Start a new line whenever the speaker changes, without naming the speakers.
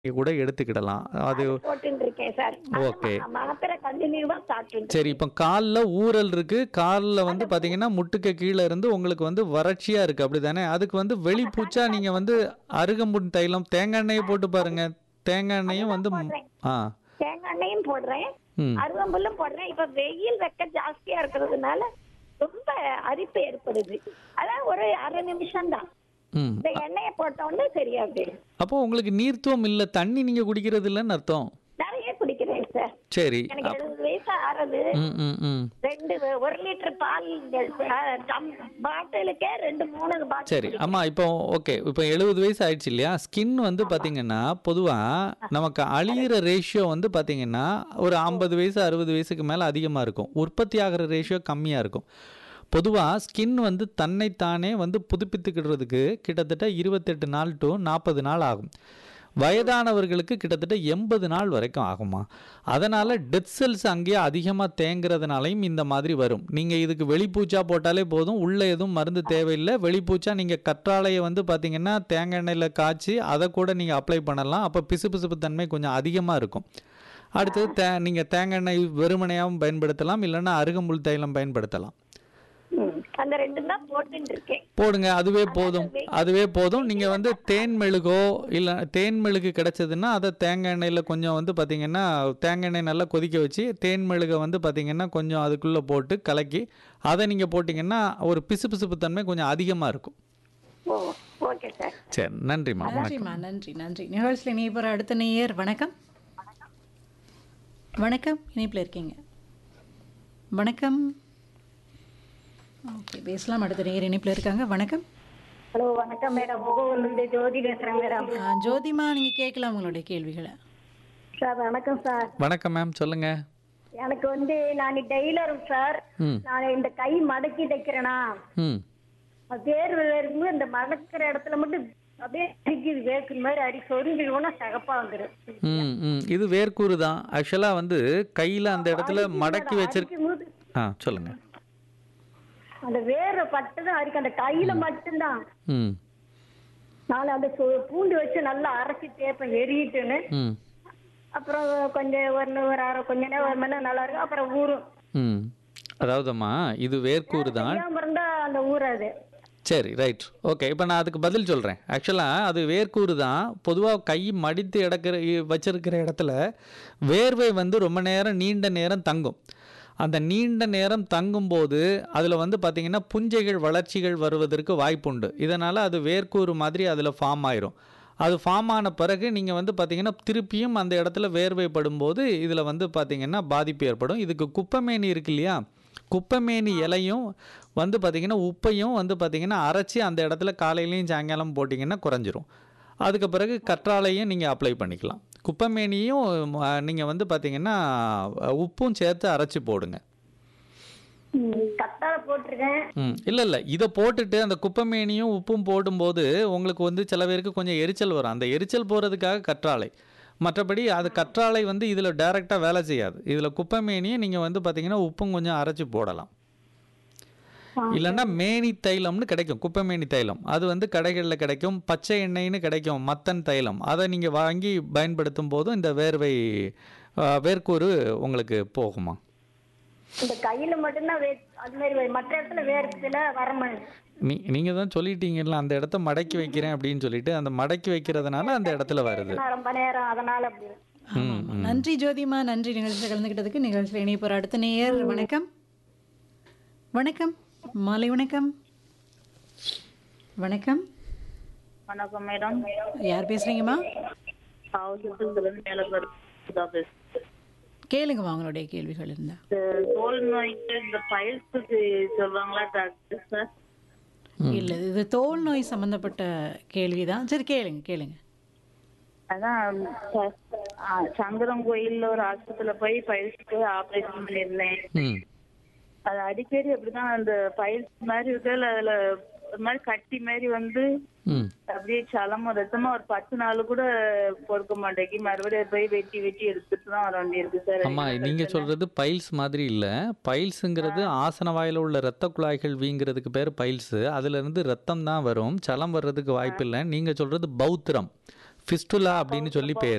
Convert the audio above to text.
கூட எடுத்துக்கிடலாம் அது
போட்டுட்டு இருக்கேன் சார்
Okay.
மாத்திரை கண்டினியூவா சாப்பிட்டு
சரி இப்போ காலில் ஊறல் இருக்கு காலில் வந்து பார்த்தீங்கன்னா முட்டுக்கு கீழே இருந்து உங்களுக்கு வந்து வறட்சியாக இருக்குது அப்படி தானே அதுக்கு வந்து வெளிப்பூச்சா நீங்கள் வந்து அருகம்புல் தைலம் தேங்காய் எண்ணெயை போட்டு பாருங்க தேங்காய் எண்ணெயும் வந்து
போடுறேன்.
ஆ
தேங்காய் எண்ணெயும் போடுறேன்
ம்
அருவம்புல்லும் போடுறேன் இப்ப வெயில் வெக்க ஜாஸ்தியா இருக்கிறதுனால ரொம்ப அரிப்பு ஏற்படுது அதான் ஒரு அரை நிமிஷம் தான்
ம்
இந்த எண்ணெயை போட்ட உடனே சரியா போயிடும்
அப்போ உங்களுக்கு நீர்த்துவம் இல்லை தண்ணி நீங்கள் குடிக்கிறது இல்லைன்னு அர்த்தம்
நிறைய குடிக்கிறேன் சார்
சரி
எனக்கு எழுபது வயசு ஆறது
ம் ம் ம்
ரெண்டு ஒரு லிட்டர் பால் பாட்டிலுக்கே ரெண்டு மூணு பாட்டில்
சரி ஆமாம் இப்போ ஓகே இப்போ எழுபது வயசு ஆயிடுச்சு இல்லையா ஸ்கின் வந்து பார்த்தீங்கன்னா பொதுவாக நமக்கு அழியிற ரேஷியோ வந்து பார்த்தீங்கன்னா ஒரு ஐம்பது வயசு அறுபது வயசுக்கு மேலே அதிகமாக இருக்கும் உற்பத்தி ஆகிற ரேஷியோ கம்மியாக இருக்கும் பொதுவாக ஸ்கின் வந்து தன்னைத்தானே வந்து புதுப்பித்துக்கிடுறதுக்கு கிட்டத்தட்ட இருபத்தெட்டு நாள் டு நாற்பது நாள் ஆகும் வயதானவர்களுக்கு கிட்டத்தட்ட எண்பது நாள் வரைக்கும் ஆகுமா அதனால் டெத் செல்ஸ் அங்கேயே அதிகமாக தேங்குறதுனாலையும் இந்த மாதிரி வரும் நீங்கள் இதுக்கு வெளிப்பூச்சா போட்டாலே போதும் உள்ளே எதுவும் மருந்து தேவையில்லை வெளிப்பூச்சா நீங்கள் கற்றாழையை வந்து பார்த்தீங்கன்னா தேங்காய் எண்ணெயில் காய்ச்சி அதை கூட நீங்கள் அப்ளை பண்ணலாம் அப்போ பிசுபிசுப்பு தன்மை கொஞ்சம் அதிகமாக இருக்கும் அடுத்தது தே நீங்கள் தேங்காய் எண்ணெய் வெறுமனையாகவும் பயன்படுத்தலாம் இல்லைன்னா அருகம்புல் தைலம் பயன்படுத்தலாம்
ம், அந்த ரெண்டு தான் போட்டுட்டு இருக்கேன்
போடுங்க அதுவே போதும் அதுவே போதும் நீங்கள் வந்து தேன் மெழுகோ இல்லை தேன் மெழுகு கிடைச்சதுன்னா அதை தேங்காய் எண்ணெயில் கொஞ்சம் வந்து பார்த்தீங்கன்னா தேங்காய் எண்ணெய் நல்லா கொதிக்க வச்சு தேன் மெழுகை வந்து பார்த்தீங்கன்னா கொஞ்சம் அதுக்குள்ளே போட்டு கலக்கி அதை நீங்கள் போட்டிங்கன்னா ஒரு பிசுபிசுப்பு தன்மை கொஞ்சம் அதிகமாக இருக்கும்
ஓ ஓகே சார்
சரி நன்றிம்மா வணக்கம்
நன்றிம்மா நன்றி நன்றி நிகழ்ச்சியில் இணைப்போற அடுத்த நேயர் வணக்கம் வணக்கம் இணைப்பில் இருக்கீங்க வணக்கம் ஓகே பேசலாம் அடுத்த நேயர் இணைப்பில் இருக்காங்க வணக்கம்
ஹலோ வணக்கம் மேடம் முகவூர்லேருந்து ஜோதி பேசுறேன் மேடம்
ஆ, ஜோதிமா நீங்கள் கேட்கலாம் உங்களுடைய கேள்விகளை
சார் வணக்கம் சார்
வணக்கம் மேம் சொல்லுங்கள்
எனக்கு வந்து நான் டெய்லரும் சார்
ம்
நான் இந்த கை மடக்கி தைக்கிறேனா
ம்
வேர்வை இருக்கும்போது இந்த மடக்கிற இடத்துல மட்டும் அப்படியே அடிக்குது வேர்க்குற மாதிரி அடி சொருங்கிடுவோம்னா சகப்பா வந்துடும்
ம் ம் இது வேர்க்கூறு தான் ஆக்சுவலாக வந்து கையில் அந்த இடத்துல மடக்கி வச்சிருக்க
அடிக்கும்போது
ஆ சொல்லுங்கள்
அந்த வேர்வை பட்டுதான் அடிக்கும் அந்த கையில மட்டும்தான்
ம்
நான் அந்த சு- பூண்டு வச்சு நல்லா அரைச்சி தேய்ப்பேன் எரியிட்டுன்னு
ம்
அப்புறம் கொஞ்சம் ஒரு ஒரு அரை கொஞ்ச நேரம் ஒரு மணி நேரம் நல்லா இருக்கும் அப்புறம் ஊறும்
ம் அதாவதும்மா இது வேர்க்கூறு தான்
செய்யாம இருந்தா அந்த ஊறாது
சரி ரைட் ஓகே இப்போ நான் அதுக்கு பதில் சொல்கிறேன் ஆக்சுவலாக அது வேர்க்கூறு தான் பொதுவாக கை மடித்து இடக்கிற வச்சிருக்கிற இடத்துல வேர்வை வந்து ரொம்ப நேரம் நீண்ட நேரம் தங்கும் அந்த நீண்ட நேரம் தங்கும்போது அதில் வந்து பார்த்திங்கன்னா புஞ்சைகள் வளர்ச்சிகள் வருவதற்கு வாய்ப்புண்டு இதனால் அது வேர்க்கூறு மாதிரி அதில் ஃபார்ம் ஆயிரும் அது ஃபார்ம் ஆன பிறகு நீங்கள் வந்து பார்த்தீங்கன்னா திருப்பியும் அந்த இடத்துல வேர்வை படும்போது இதில் வந்து பார்த்தீங்கன்னா பாதிப்பு ஏற்படும் இதுக்கு குப்பைமேனி இருக்கு இல்லையா குப்பைமேனி இலையும் வந்து பார்த்திங்கன்னா உப்பையும் வந்து பார்த்திங்கன்னா அரைச்சி அந்த இடத்துல காலையிலையும் சாயங்காலம் போட்டிங்கன்னா குறைஞ்சிரும் அதுக்கு பிறகு கற்றாழையும் நீங்கள் அப்ளை பண்ணிக்கலாம் குப்பைமேனியும் நீங்கள் வந்து பார்த்திங்கன்னா உப்பும் சேர்த்து அரைச்சி போடுங்க
கத்தாழை போட்டிருக்கேன்
ம் இல்லை இல்லை இதை போட்டுட்டு அந்த குப்பைமேனியும் உப்பும் போடும்போது உங்களுக்கு வந்து சில பேருக்கு கொஞ்சம் எரிச்சல் வரும் அந்த எரிச்சல் போகிறதுக்காக கற்றாழை மற்றபடி அது கற்றாழை வந்து இதில் டைரெக்டாக வேலை செய்யாது இதில் குப்பைமேனியும் நீங்கள் வந்து பார்த்தீங்கன்னா உப்பும் கொஞ்சம் அரைச்சி போடலாம் இல்லைன்னா மேனி தைலம்னு கிடைக்கும் குப்பைமேனி தைலம் அது வந்து கடைகளில் கிடைக்கும் பச்சை எண்ணெய்னு கிடைக்கும் மத்தன் தைலம் அதை நீங்கள் வாங்கி பயன்படுத்தும் போதும் இந்த வேர்வை ஆ, வேர்க்கூறு உங்களுக்கு போகுமா
இந்த கையில மட்டும்தான் வே அது மாதிரி வரும். மற்ற இடத்துல வேர்த்துல வரமாட்டேன்
நீ நீங்கள் தான் சொல்லிட்டீங்கல்ல அந்த இடத்த மடக்கி வைக்கிறேன் அப்படின்னு சொல்லிட்டு அந்த மடக்கி வைக்கிறதுனால அந்த இடத்துல வருது
ரொம்ப நேரம் அதனால அப்படி
ம் ம்
நன்றி ஜோதிமா நன்றி நிகழ்ச்சியில் கலந்துக்கிட்டதுக்கு நிகழ்ச்சியில் இணைப்போற அடுத்த நேயர் வணக்கம் வணக்கம் மாலை வணக்கம் வணக்கம்
வணக்கம் மேடம்
யார் பேசுறீங்கம்மா
ஹவுஸ்லேருந்து மேலே
கேளுங்கம்மா உங்களுடைய கேள்விகள் இருந்தா
இந்த தோல் நோய்க்கு இந்த பயிற்சிக்கு சொல்லுவாங்களா டாக்டர் சார்
இல்ல இது தோல் நோய் சம்பந்தப்பட்ட கேள்விதான் சரி கேளுங்க கேளுங்க
அதான் ச- ஆ, சங்கரன் கோயில்ல ஒரு ஆஸ்பத்திரியில போய் பயிற்சிக்கு ஆபரேஷன் பண்ணியிருந்தேன்
ம்
அது அடிக்கடி அப்படிதான் அந்த பயிற்சி மாதிரி இருக்கல அதுல ஒரு மாதிரி கட்டி மாதிரி வந்து
ம்
அப்படியே சலமும் ரத்தமா ஒரு பத்து நாள் கூட பொறுக்க மாட்டேங்கி மறுபடியும் போய் வெட்டி வெட்டி எடுத்துட்டு தான் வர வேண்டியிருக்கு சார்
ஆமா நீங்க சொல்றது பைல்ஸ் மாதிரி இல்ல பைல்ஸுங்கிறது ஆசன வாயில உள்ள இரத்த குழாய்கள் வீங்கிறதுக்கு பேர் பைல்ஸ் அதுல இருந்து ரத்தம் தான் வரும் சலம் வர்றதுக்கு வாய்ப்பு இல்லை நீங்க சொல்றது பௌத்திரம் ஃபிஸ்டுலா அப்படின்னு சொல்லி பேர்